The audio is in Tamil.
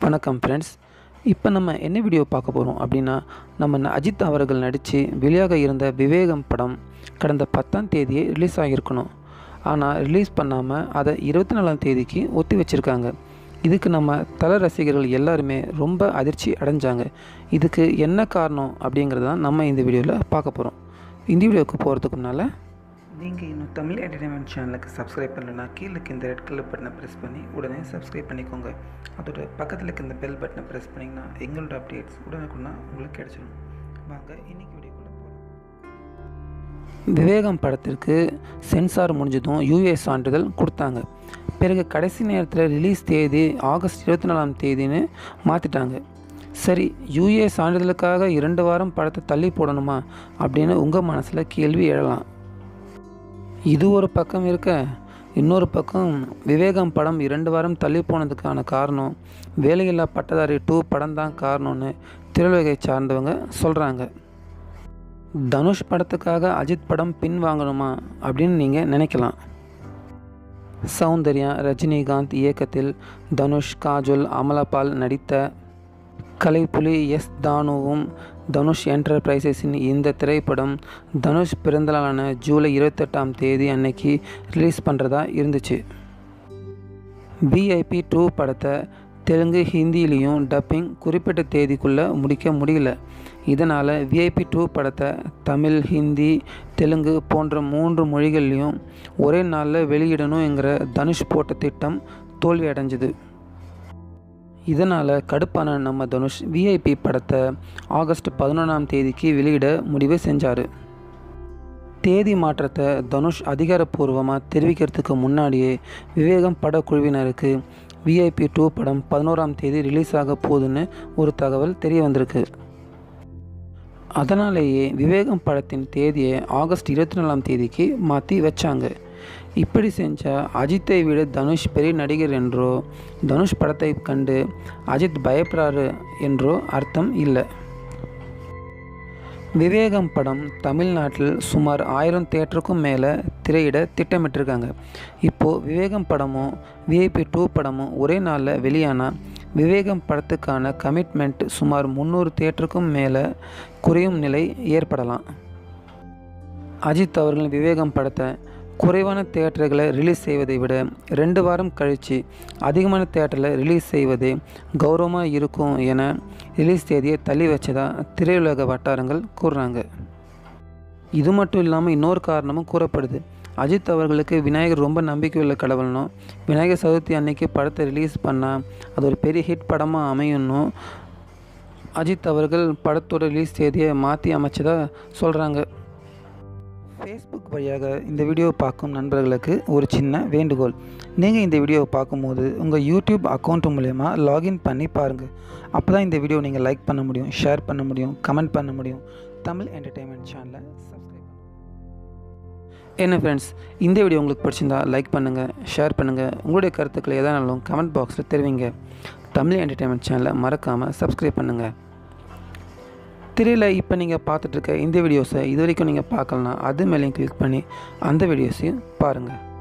வணக்கம் ஃப்ரெண்ட்ஸ் இப்போ நம்ம என்ன வீடியோ பார்க்க போகிறோம் அப்படின்னா நம்ம ந- அஜித் அவர்கள் நடித்து வெளியாக இருந்த விவேகம் படம் கடந்த பத்தாம் தேதியே ரிலீஸ் ஆகியிருக்கணும் ஆனால் ரிலீஸ் பண்ணாமல் அதை இருபத்தி நாலாம் தேதிக்கு ஒத்தி வச்சுருக்காங்க இதுக்கு நம்ம தல ரசிகர்கள் எல்லாருமே ரொம்ப அதிர்ச்சி அடைஞ்சாங்க இதுக்கு என்ன காரணம் அப்படிங்கிறத தான் நம்ம இந்த வீடியோவில் பார்க்க போகிறோம் இந்த வீடியோவுக்கு போகிறதுக்கு முன்னால் நீங்கள் இன்னும் தமிழ் என்டர்டைன்மெண்ட் சேனலுக்கு சப்ஸ்கிரைப் பண்ணலைன்னா கீழே இருக்க இந்த ரெட் கலர் பட்டனை ப்ரெஸ் பண்ணி உடனே சப்ஸ்கிரைப் பண்ணிக்கோங்க அதோட பக்கத்தில் இருக்க இந்த பெல் பட்டனை ப்ரெஸ் பண்ணிங்கன்னா எங்களோட அப்டேட்ஸ் உடனுக்குன்னா உங்களுக்கு கிடைச்சிடும் வாங்க இன்னைக்கு வீடியோக்குள்ளே போகலாம் விவேகம் படத்திற்கு சென்சார் முடிஞ்சதும் யூஏ சான்றிதழ் கொடுத்தாங்க பிறகு கடைசி நேரத்தில் ரிலீஸ் தேதி ஆகஸ்ட் இருபத்தி நாலாம் தேதின்னு மாற்றிட்டாங்க சரி யூஏ சான்றிதழுக்காக இரண்டு வாரம் படத்தை தள்ளி போடணுமா அப்படின்னு உங்கள் மனசில் கேள்வி எழலாம் இது ஒரு பக்கம் இருக்க இன்னொரு பக்கம் விவேகம் படம் இரண்டு வாரம் தள்ளி போனதுக்கான காரணம் வேலையில்லா பட்டதாரி டூ படம் தான் காரணம்னு திரையுலகை சார்ந்தவங்க சொல்கிறாங்க தனுஷ் படத்துக்காக அஜித் படம் பின் வாங்கணுமா அப்படின்னு நீங்கள் நினைக்கலாம் சௌந்தர்யா ரஜினிகாந்த் இயக்கத்தில் தனுஷ் காஜல் அமலாபால் நடித்த கலைப்புலி எஸ் தானுவும் தனுஷ் என்டர்பிரைசஸின் இந்த திரைப்படம் தனுஷ் பிறந்தநாளான ஜூலை இருபத்தெட்டாம் தேதி அன்னைக்கு ரிலீஸ் பண்ணுறதா இருந்துச்சு விஐபி டூ படத்தை தெலுங்கு ஹிந்திலையும் டப்பிங் குறிப்பிட்ட தேதிக்குள்ளே முடிக்க முடியல இதனால் விஐபி டூ படத்தை தமிழ் ஹிந்தி தெலுங்கு போன்ற மூன்று மொழிகள்லையும் ஒரே நாளில் வெளியிடணுங்கிற தனுஷ் போட்ட திட்டம் தோல்வி அடைஞ்சுது இதனால் கடுப்பான நம்ம தனுஷ் விஐபி படத்தை ஆகஸ்ட் பதினொன்றாம் தேதிக்கு வெளியிட முடிவு செஞ்சார் தேதி மாற்றத்தை தனுஷ் அதிகாரப்பூர்வமாக தெரிவிக்கிறதுக்கு முன்னாடியே விவேகம் படக்குழுவினருக்கு விஐபி டூ படம் பதினோராம் தேதி ரிலீஸ் ஆக போகுதுன்னு ஒரு தகவல் தெரிய வந்திருக்கு அதனாலேயே விவேகம் படத்தின் தேதியை ஆகஸ்ட் இருபத்தி நாலாம் தேதிக்கு மாற்றி வச்சாங்க இப்படி செஞ்சால் அஜித்தை விட தனுஷ் பெரிய நடிகர் என்றோ தனுஷ் படத்தை கண்டு அஜித் பயப்படுறாரு என்றோ அர்த்தம் இல்லை விவேகம் படம் தமிழ்நாட்டில் சுமார் ஆயிரம் தேட்டருக்கும் மேலே திரையிட திட்டமிட்டிருக்காங்க இப்போது விவேகம் படமும் விஐபி டூ படமும் ஒரே நாளில் வெளியானால் விவேகம் படத்துக்கான கமிட்மெண்ட் சுமார் முந்நூறு தேட்டருக்கும் மேலே குறையும் நிலை ஏற்படலாம் அஜித் அவர்கள் விவேகம் படத்தை குறைவான தேட்டர்களை ரிலீஸ் செய்வதை விட ரெண்டு வாரம் கழித்து அதிகமான தேட்டரில் ரிலீஸ் செய்வதே கௌரவமாக இருக்கும் என ரிலீஸ் தேதியை தள்ளி வச்சதா திரையுலக வட்டாரங்கள் கூறுறாங்க இது மட்டும் இல்லாமல் இன்னொரு காரணமும் கூறப்படுது அஜித் அவர்களுக்கு விநாயகர் ரொம்ப நம்பிக்கையுள்ள கடவுள்னும் விநாயகர் சதுர்த்தி அன்னைக்கு படத்தை ரிலீஸ் பண்ணால் அது ஒரு பெரிய ஹிட் படமாக அமையணும் அஜித் அவர்கள் படத்தோட ரிலீஸ் தேதியை மாற்றி அமைச்சதா சொல்கிறாங்க ஃபேஸ்புக் வழியாக இந்த வீடியோவை பார்க்கும் நண்பர்களுக்கு ஒரு சின்ன வேண்டுகோள் நீங்கள் இந்த வீடியோவை பார்க்கும்போது உங்கள் யூடியூப் அக்கௌண்ட் மூலயமா லாகின் பண்ணி பாருங்கள் அப்போ தான் இந்த வீடியோ நீங்கள் லைக் பண்ண முடியும் ஷேர் பண்ண முடியும் கமெண்ட் பண்ண முடியும் தமிழ் என்டர்டெயின்மெண்ட் சேனலை சப்ஸ்கிரைப் என்ன ஃப்ரெண்ட்ஸ் இந்த வீடியோ உங்களுக்கு பிடிச்சிருந்தா லைக் பண்ணுங்கள் ஷேர் பண்ணுங்கள் உங்களுடைய கருத்துக்களை எதானாலும் கமெண்ட் பாக்ஸில் தெரிவிங்க தமிழ் என்டர்டெயின்மெண்ட் சேனலை மறக்காமல் சப்ஸ்கிரைப் பண்ணுங்கள் திரையில் இப்போ நீங்கள் பார்த்துட்ருக்க இந்த வீடியோஸை இது வரைக்கும் நீங்கள் பார்க்கலனா அது மேலேயும் கிளிக் பண்ணி அந்த வீடியோஸையும் பாருங்கள்